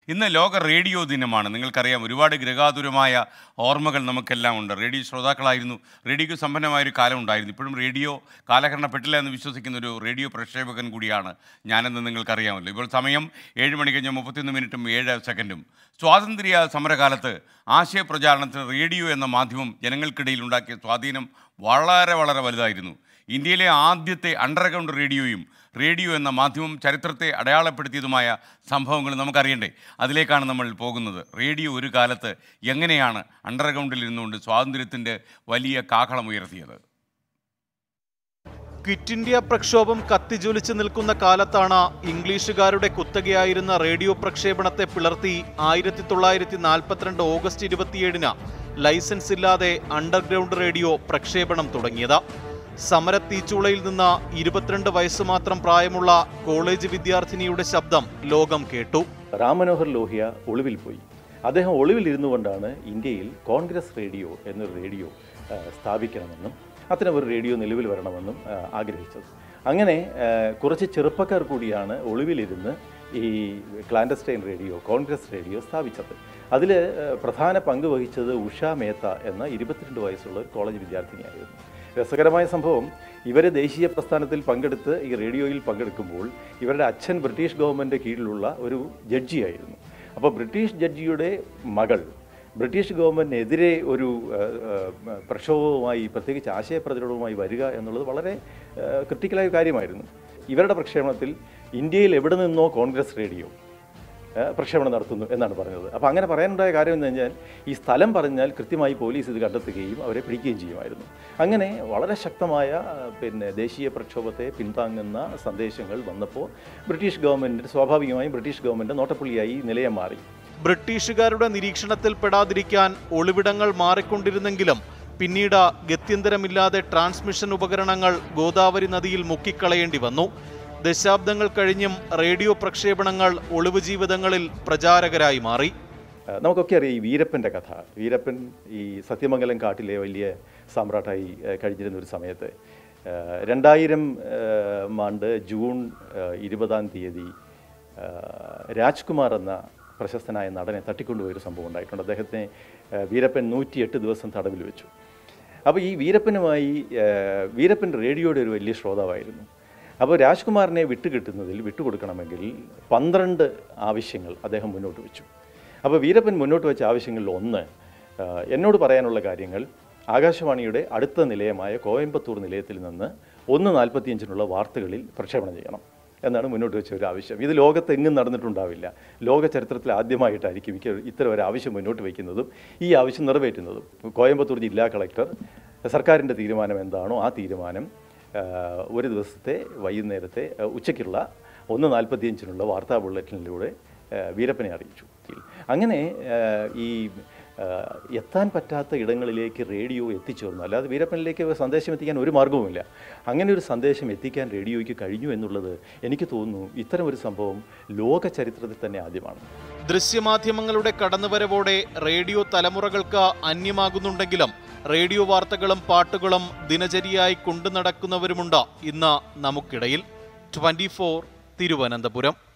ഇന്ന് ലോക റേഡിയോ ദിനമാണ് നിങ്ങൾക്കറിയാം ഒരുപാട് ഗൃഹാതുരമായ ഓർമ്മകൾ നമുക്കെല്ലാം ഉണ്ട് റേഡിയോ ശ്രോതാക്കളായിരുന്നു റേഡിയോയ്ക്ക് സമ്പന്നമായ ഒരു കാലം ഉണ്ടായിരുന്നു ഇപ്പോഴും റേഡിയോ കാലഹരണപ്പെട്ടില്ല എന്ന് വിശ്വസിക്കുന്ന ഒരു റേഡിയോ പ്രക്ഷേപകൻ കൂടിയാണ് ഞാനെന്ന് നിങ്ങൾക്കറിയാമല്ലോ ഇപ്പോൾ സമയം ഏഴ് മണി കഴിഞ്ഞ് മുപ്പത്തിയൊന്ന് മിനിറ്റും ഏഴ് സെക്കൻഡും സ്വാതന്ത്ര്യ സമരകാലത്ത് ആശയപ്രചാരണത്തിന് റേഡിയോ എന്ന മാധ്യമം ജനങ്ങൾക്കിടയിൽ ഉണ്ടാക്കിയ സ്വാധീനം വളരെ വളരെ വലുതായിരുന്നു ഇന്ത്യയിലെ ആദ്യത്തെ അണ്ടർഗ്രൗണ്ട് റേഡിയോയും റേഡിയോ എന്ന മാധ്യമം ചരിത്രത്തെ അടയാളപ്പെടുത്തിയതുമായ സംഭവങ്ങൾ നമുക്കറിയണ്ടേ അതിലേക്കാണ് നമ്മൾ പോകുന്നത് റേഡിയോ ഒരു കാലത്ത് എങ്ങനെയാണ് അണ്ടർഗ്രൗണ്ടിൽ ഇരുന്നുകൊണ്ട് സ്വാതന്ത്ര്യത്തിൻ്റെ വലിയ കാഹളം ഉയർത്തിയത് ക്വിറ്റ് ഇന്ത്യ പ്രക്ഷോഭം കത്തിജ്വലിച്ച് നിൽക്കുന്ന കാലത്താണ് ഇംഗ്ലീഷുകാരുടെ കുത്തകയായിരുന്ന റേഡിയോ പ്രക്ഷേപണത്തെ പിളർത്തി ആയിരത്തി തൊള്ളായിരത്തി നാൽപ്പത്തിരണ്ട് ഓഗസ്റ്റ് ഇരുപത്തിയേഴിന് ലൈസൻസ് ഇല്ലാതെ അണ്ടർഗ്രൗണ്ട് റേഡിയോ പ്രക്ഷേപണം തുടങ്ങിയത് സമരത്തീച്ചൂളയിൽ നിന്ന് ഇരുപത്തിരണ്ട് വയസ്സ് മാത്രം പ്രായമുള്ള കോളേജ് വിദ്യാർത്ഥിനിയുടെ ശബ്ദം ലോകം കേട്ടു റാം മനോഹർ ലോഹിയ ഒളിവിൽ പോയി അദ്ദേഹം ഒളിവിൽ ഇരുന്നു കൊണ്ടാണ് ഇന്ത്യയിൽ കോൺഗ്രസ് റേഡിയോ എന്നൊരു റേഡിയോ ആ, സ്ഥാപിക്കണമെന്നും അത്തരം ഒരു റേഡിയോ നിലവിൽ വരണമെന്നും ആ, ആഗ്രഹിച്ചത് അങ്ങനെ ആ, കുറച്ച് ചെറുപ്പക്കാർ കൂടിയാണ് ഒളിവിലിരുന്ന് ഈ ക്ലാൻഡസ്റ്റൈൻ റേഡിയോ കോൺഗ്രസ് റേഡിയോ സ്ഥാപിച്ചത് അതിൽ പ്രധാന പങ്ക് വഹിച്ചത് ഉഷ മേത്ത എന്ന ഇരുപത്തിരണ്ട് വയസ്സുള്ള ഒരു കോളേജ് വിദ്യാർത്ഥിനിയായിരുന്നു രസകരമായ സംഭവം ഇവർ ദേശീയ പ്രസ്ഥാനത്തിൽ പങ്കെടുത്ത് ഈ റേഡിയോയിൽ പങ്കെടുക്കുമ്പോൾ ഇവരുടെ അച്ഛൻ ബ്രിട്ടീഷ് ഗവൺമെൻറ് കീഴിലുള്ള ഒരു ജഡ്ജിയായിരുന്നു അപ്പോൾ ബ്രിട്ടീഷ് ജഡ്ജിയുടെ മകൾ ബ്രിട്ടീഷ് ഗവൺമെൻറ്റിനെതിരെ ഒരു ആ, ആ, പ്രക്ഷോഭവുമായി പ്രത്യേകിച്ച് ആശയപ്രചരണവുമായി വരിക എന്നുള്ളത് വളരെ ആ, ക്രിട്ടിക്കലായ കാര്യമായിരുന്നു ഇവരുടെ പ്രക്ഷേപണത്തിൽ ഇന്ത്യയിൽ എവിടെ നിന്നോ കോൺഗ്രസ് റേഡിയോ ആ, പ്രക്ഷേപണം നടത്തുന്നു എന്നാണ് പറഞ്ഞത് അപ്പോൾ അങ്ങനെ പറയാനുണ്ടായ കാര്യം എന്ന് കഴിഞ്ഞാൽ ഈ സ്ഥലം പറഞ്ഞാൽ കൃത്യമായി പോലീസ് ഇത് കണ്ടെത്തുകയും അവരെ പിടിക്കുകയും ചെയ്യുമായിരുന്നു അങ്ങനെ വളരെ ശക്തമായ ആ, പിന്നെ ദേശീയ പ്രക്ഷോഭത്തെ പിന്താങ്ങുന്ന സന്ദേശങ്ങൾ വന്നപ്പോൾ ബ്രിട്ടീഷ് ഗവൺമെൻറ് സ്വാഭാവികമായും ബ്രിട്ടീഷ് ഗവൺമെൻറ് നോട്ടപ്പുള്ളിയായി നിലയം മാറി ബ്രിട്ടീഷുകാരുടെ നിരീക്ഷണത്തിൽ പെടാതിരിക്കാൻ ഒളിവിടങ്ങൾ മാറിക്കൊണ്ടിരുന്നെങ്കിലും പിന്നീട് ഗത്യന്തരമില്ലാതെ ട്രാൻസ്മിഷൻ ഉപകരണങ്ങൾ ഗോദാവരി നദിയിൽ മുക്കിക്കളയേണ്ടി വന്നു ദശാബ്ദങ്ങൾ കഴിഞ്ഞും റേഡിയോ പ്രക്ഷേപണങ്ങൾ ഒളിവ് ജീവിതങ്ങളിൽ പ്രചാരകരായി മാറി ആ, നമുക്കൊക്കെ അറിയാം ഈ വീരപ്പൻ്റെ കഥ വീരപ്പൻ ഈ സത്യമംഗലം കാട്ടിലെ വലിയ സാമ്രാട്ടായി ആ, കഴിഞ്ഞിരുന്ന ഒരു സമയത്ത് ആ, രണ്ടായിരം ആ, ആണ്ട് ജൂൺ ആ, ഇരുപതാം തീയതി ആ, രാജ്കുമാർ എന്ന പ്രശസ്തനായ നടനെ തട്ടിക്കൊണ്ടുപോയൊരു സംഭവം ഉണ്ടായിട്ടുണ്ട് അദ്ദേഹത്തെ ആ, വീരപ്പൻ നൂറ്റിയെട്ട് ദിവസം തടവിൽ വെച്ചു അപ്പോൾ ഈ വീരപ്പനുമായി ആ, വീരപ്പൻ റേഡിയോയുടെ ഒരു വലിയ ശ്രോതാവായിരുന്നു അപ്പോൾ രാജ്കുമാറിനെ വിട്ടുകിട്ടുന്നതിൽ വിട്ടുകൊടുക്കണമെങ്കിൽ പന്ത്രണ്ട് ആവശ്യങ്ങൾ അദ്ദേഹം മുന്നോട്ട് വെച്ചു അപ്പോൾ വീരപ്പൻ മുന്നോട്ട് വെച്ച ആവശ്യങ്ങളിൽ ഒന്ന് ആ, എന്നോട് പറയാനുള്ള കാര്യങ്ങൾ ആകാശവാണിയുടെ അടുത്ത നിലയമായ കോയമ്പത്തൂർ നിലയത്തിൽ നിന്ന് ഒന്ന് നാൽപ്പത്തിയഞ്ചിനുള്ള വാർത്തകളിൽ പ്രക്ഷേപണം ചെയ്യണം എന്നാണ് മുന്നോട്ട് വെച്ച ഒരു ആവശ്യം ഇത് ലോകത്ത് എങ്ങും നടന്നിട്ടുണ്ടാവില്ല ലോക ചരിത്രത്തിൽ ആദ്യമായിട്ടായിരിക്കും മിക്ക ഇത്തരം ഒരു ആവശ്യം മുന്നോട്ട് വയ്ക്കുന്നതും ഈ ആവശ്യം നിറവേറ്റുന്നതും കോയമ്പത്തൂർ ജില്ലാ കളക്ടർ സർക്കാരിൻ്റെ തീരുമാനം എന്താണോ ആ തീരുമാനം ആ, ഒരു ദിവസത്തെ വൈകുന്നേരത്തെ ആ, ഉച്ചയ്ക്കുള്ള ഒന്ന് നാൽപ്പത്തിയഞ്ചിനുള്ള വാർത്താ ബുള്ളറ്റിനിലൂടെ ആ, വീരപ്പനെ അറിയിച്ചു അങ്ങനെ ആ, ഈ ആ, എത്താൻ പറ്റാത്ത ഇടങ്ങളിലേക്ക് റേഡിയോ എത്തിച്ചേർന്നു അല്ലാതെ വീരപ്പനിലേക്ക് സന്ദേശം എത്തിക്കാൻ ഒരു മാർഗവുമില്ല അങ്ങനെ ഒരു സന്ദേശം എത്തിക്കാൻ റേഡിയോയ്ക്ക് കഴിഞ്ഞു എന്നുള്ളത് എനിക്ക് തോന്നുന്നു ഇത്തരം ഒരു സംഭവം ലോക ചരിത്രത്തിൽ തന്നെ ആദ്യമാണ് ദൃശ്യമാധ്യമങ്ങളുടെ കടന്നുവരവോടെ റേഡിയോ തലമുറകൾക്ക് അന്യമാകുന്നുണ്ടെങ്കിലും റേഡിയോ വാർത്തകളും പാട്ടുകളും ദിനചര്യയായി കൊണ്ടു നടക്കുന്നവരുമുണ്ട് ഇന്ന് നമുക്കിടയിൽ ട്വന്റി തിരുവനന്തപുരം